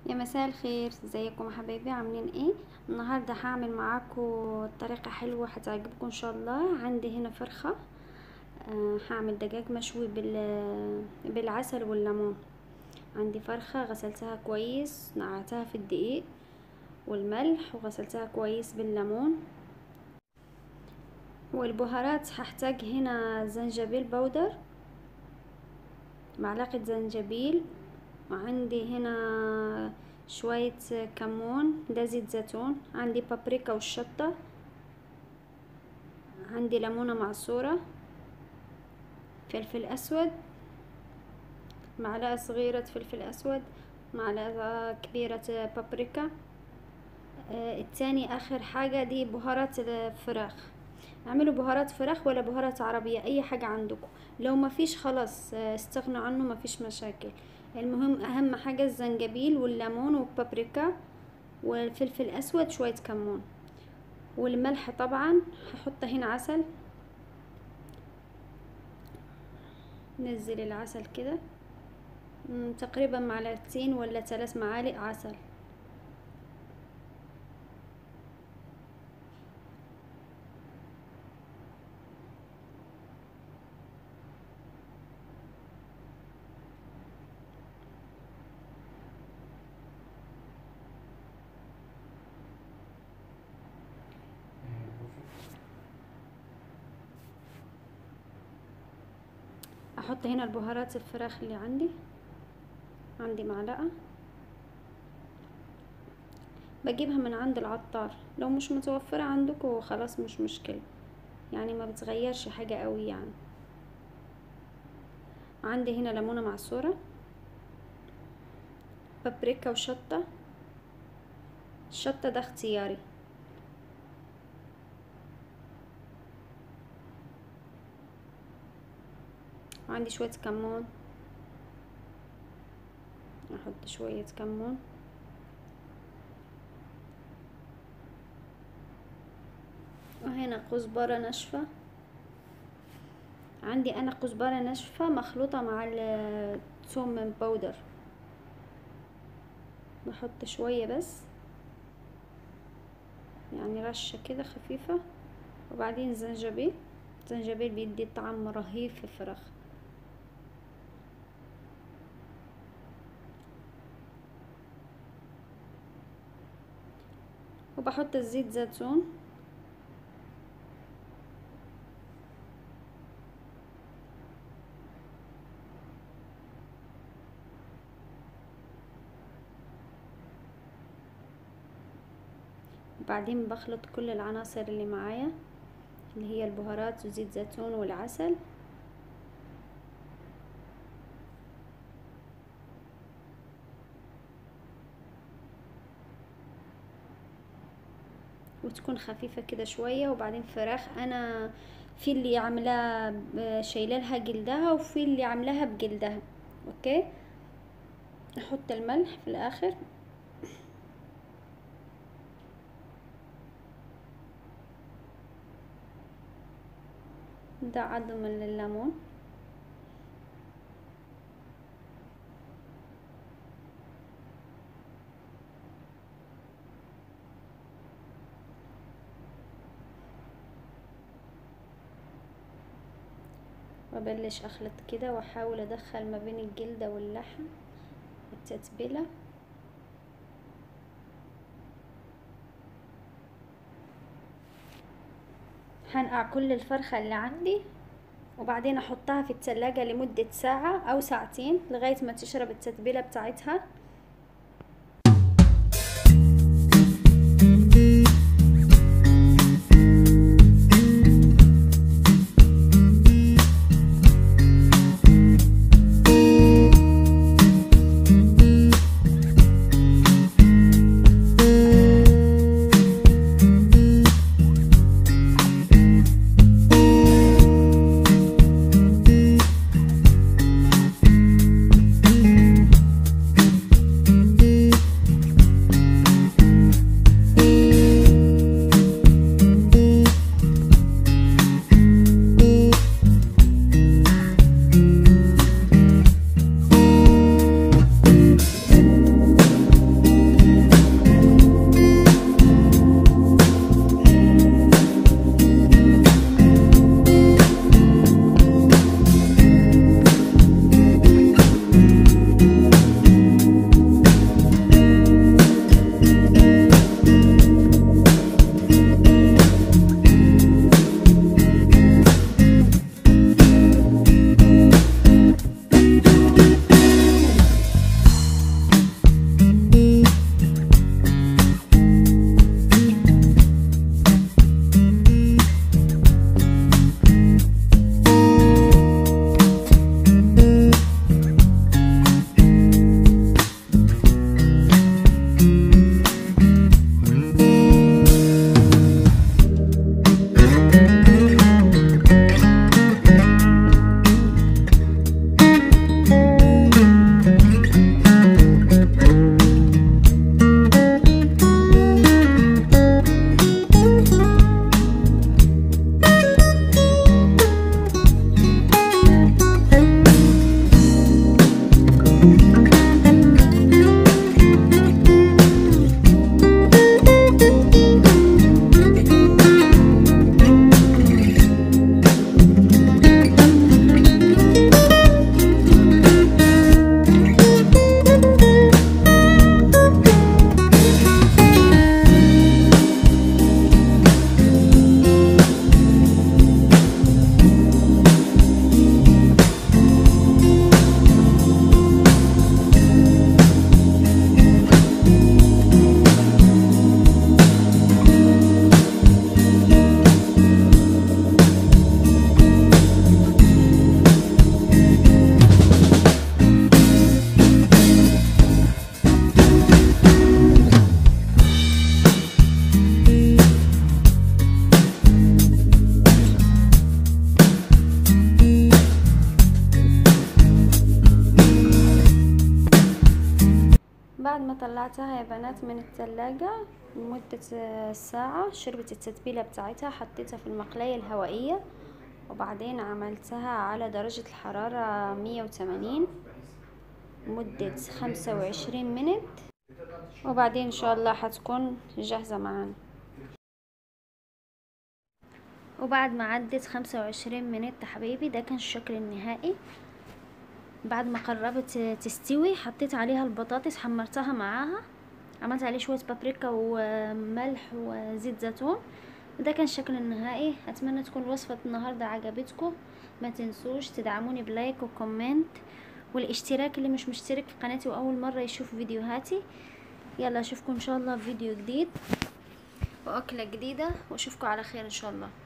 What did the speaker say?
يا مساء الخير ازيكم يا حبايبي عاملين ايه النهارده هعمل معاكم طريقه حلوه هتعجبكم ان شاء الله عندي هنا فرخه آه هعمل دجاج مشوي بال بالعسل والليمون عندي فرخه غسلتها كويس نقعتها في الدقيق والملح وغسلتها كويس بالليمون والبهارات هحتاج هنا زنجبيل بودر معلقه زنجبيل وعندي هنا شوية كمون ده زيت زيتون عندي بابريكا والشطة عندي ليمونة معصورة فلفل أسود معلقة صغيرة فلفل أسود معلقة كبيرة بابريكا آه التاني آخر حاجة دي بهارات الفراخ اعملوا بهارات فراخ ولا بهارات عربية أي حاجة عندكم لو مفيش خلاص استغنوا عنه مفيش مشاكل المهم اهم حاجة الزنجبيل والليمون والبابريكا والفلفل اسود شوية كمون والملح طبعا هحط هنا عسل نزل العسل كده تقريبا معلقتين ولا ثلاث معالق عسل احط هنا البهارات الفراخ اللي عندي عندي معلقة بجيبها من عند العطار لو مش متوفرة عندكم خلاص مش مشكلة يعني ما بتغيرش حاجة قوي يعني عندي هنا ليمونة معصورة بابريكا وشطة الشطة ده اختياري عندي شوية كمون احط شوية كمون وهنا كزبرة ناشفة عندي انا كزبرة ناشفة مخلوطة مع الثوم باودر بحط شوية بس يعني رشة كده خفيفة وبعدين زنجبيل زنجبيل بيدي طعم رهيب في الفراخ وبحط الزيت زيتون وبعدين بخلط كل العناصر اللي معايا اللي هي البهارات وزيت زيتون والعسل وتكون خفيفة كده شوية وبعدين فراخ انا في اللي عاملاها شايلالها جلدها وفي اللي عاملاها بجلدها اوكي احط الملح في الاخر ده عظم الليمون وابلش اخلط كده واحاول ادخل ما بين الجلدة واللحم التتبيلة هنقع كل الفرخة اللي عندي وبعدين احطها في التلاجة لمدة ساعة او ساعتين لغاية ما تشرب التتبيلة بتاعتها بعد ما طلعتها يا بنات من الثلاجة لمدة ساعة شربت التتبيلة بتاعتها حطيتها في المقلاية الهوائية وبعدين عملتها على درجة الحرارة مية وتمانين مدة خمسة وعشرين منت وبعدين ان شاء الله حتكون جاهزة معانا وبعد ما عدت خمسة وعشرين منت حبيبي ده كان الشكل النهائي بعد ما قربت تستوي حطيت عليها البطاطس حمرتها معاها عملت عليه شوية بابريكا وملح وزيت زيتون وده كان الشكل النهائي اتمنى تكون وصفة النهاردة عجبتكم ما تنسوش تدعموني بلايك وكومنت والاشتراك اللي مش مشترك في قناتي واول مرة يشوف فيديوهاتي يلا اشوفكم ان شاء الله في فيديو جديد واكلة جديدة واشوفكم على خير ان شاء الله